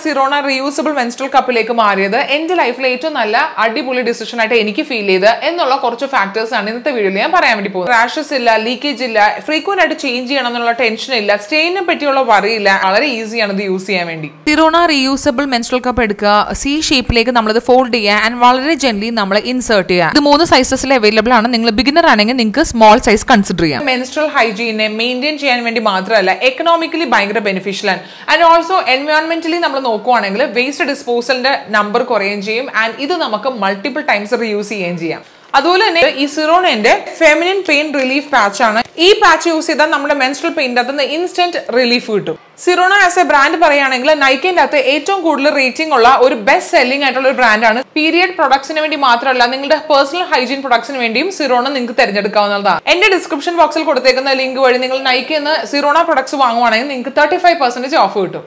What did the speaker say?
സിറോണ reusable menstrual കപ്പിലേക്ക് മാറിയത് എന്റെ ലൈഫിലെ ഏറ്റവും നല്ല അടിപൊളി ഡിസിഷൻ ആയിട്ട് എനിക്ക് ഫീൽ ചെയ്ത് എന്നുള്ള കുറച്ച് ഫാക്ടേഴ്സ് ആണ് ഇന്നത്തെ വീഡിയോയിൽ ഞാൻ പറയാൻ വേണ്ടി പോകുന്നത് റാഷസ് ഇല്ല ലീക്കേജ് ഇല്ല ഫ്രീക്വന്റ് ആയിട്ട് ചേഞ്ച് ചെയ്യണം എന്നുള്ള ടെൻഷൻ ഇല്ല സ്റ്റെയിനെ പറ്റിയുള്ള പറയില്ല വളരെ ഈസിയാണ് ഇത് യൂസ് ചെയ്യാൻ വേണ്ടി സിറോണ റീയൂസബിൾ മെൻസ്ട്രൽ കപ്പ് എടുക്കുക സി ഷേപ്പിലേക്ക് നമ്മളിത് ഫോൾഡ് ചെയ്യുക ആൻഡ് വളരെ ജെന്റ്ലി നമ്മൾ ഇൻസേർട്ട് ചെയ്യുക ഇത് മൂന്ന് സൈസസിൽ അവൈലബിൾ ആണ് നിങ്ങൾ ബിഗിനർ ആണെങ്കിൽ നിങ്ങൾക്ക് സ്മോൾ സൈസ് കൺസിഡർ ചെയ്യാം മെൻസ്ട്രൽ ഹൈജീനെ മെയിൻറ്റെയിൻ ചെയ്യാൻ വേണ്ടി മാത്രമല്ല എക്കണോമിക്കലി ഭയങ്കര ബെനിഫിഷ്യൽ ആണ് ആൻഡ് ഓൾസോ എൻവയോൺമെന്റലി നമ്മൾ നോക്കുവാണെങ്കിൽ വേസ്റ്റ് ഡിസ്പോസലിന്റെ നമ്പർ കുറയുകയും ചെയ്യും ആൻഡ് ഇത് നമുക്ക് മൾട്ടിപ്പിൾ ടൈംസ് റീയൂസ് ചെയ്യുകയും ചെയ്യാം അതുപോലെ തന്നെ ഈ സിറോണിന്റെ ഫെമിനിൻ പെയിൻ റിലീഫ് പാച്ച് ആണ് ഈ പാച്ച് യൂസ് ചെയ്താൽ നമ്മുടെ മെൻസ്ട്രൽ പെയിന്റ് അകത്ത് ഇൻസ്റ്റന്റ് റിലീഫ് കിട്ടും സിറോണ ആസ് എ ബ്രാൻഡ് പറയുകയാണെങ്കിൽ നൈക്കിന്റെ അകത്ത് ഏറ്റവും കൂടുതൽ റേറ്റിംഗ് ഉള്ള ഒരു ബെസ്റ്റ് സെല്ലിംഗ് ആയിട്ടുള്ള ഒരു ബ്രാൻഡാണ് പീരിയഡ് പ്രൊഡക്ട്സിന് വേണ്ടി മാത്രമല്ല നിങ്ങളുടെ പേഴ്സണൽ ഹൈജീൻ പ്രൊഡക്ട്സിന് വേണ്ടിയും സിറോണ നിങ്ങൾക്ക് തിരഞ്ഞെടുക്കാവുന്നതാണ് എന്റെ ഡിസ്ക്രിപ്ഷൻ ബോക്സിൽ കൊടുത്തേക്കുന്ന ലിങ്ക് വഴി നിങ്ങൾ നൈക്കിൽ നിന്ന് സിറോണ പ്രൊഡക്ട്സ് വാങ്ങുവാണെങ്കിൽ നിങ്ങൾക്ക് തേർട്ടി ഫൈവ് പെർസെന്റേജ് ഓഫ് കിട്ടും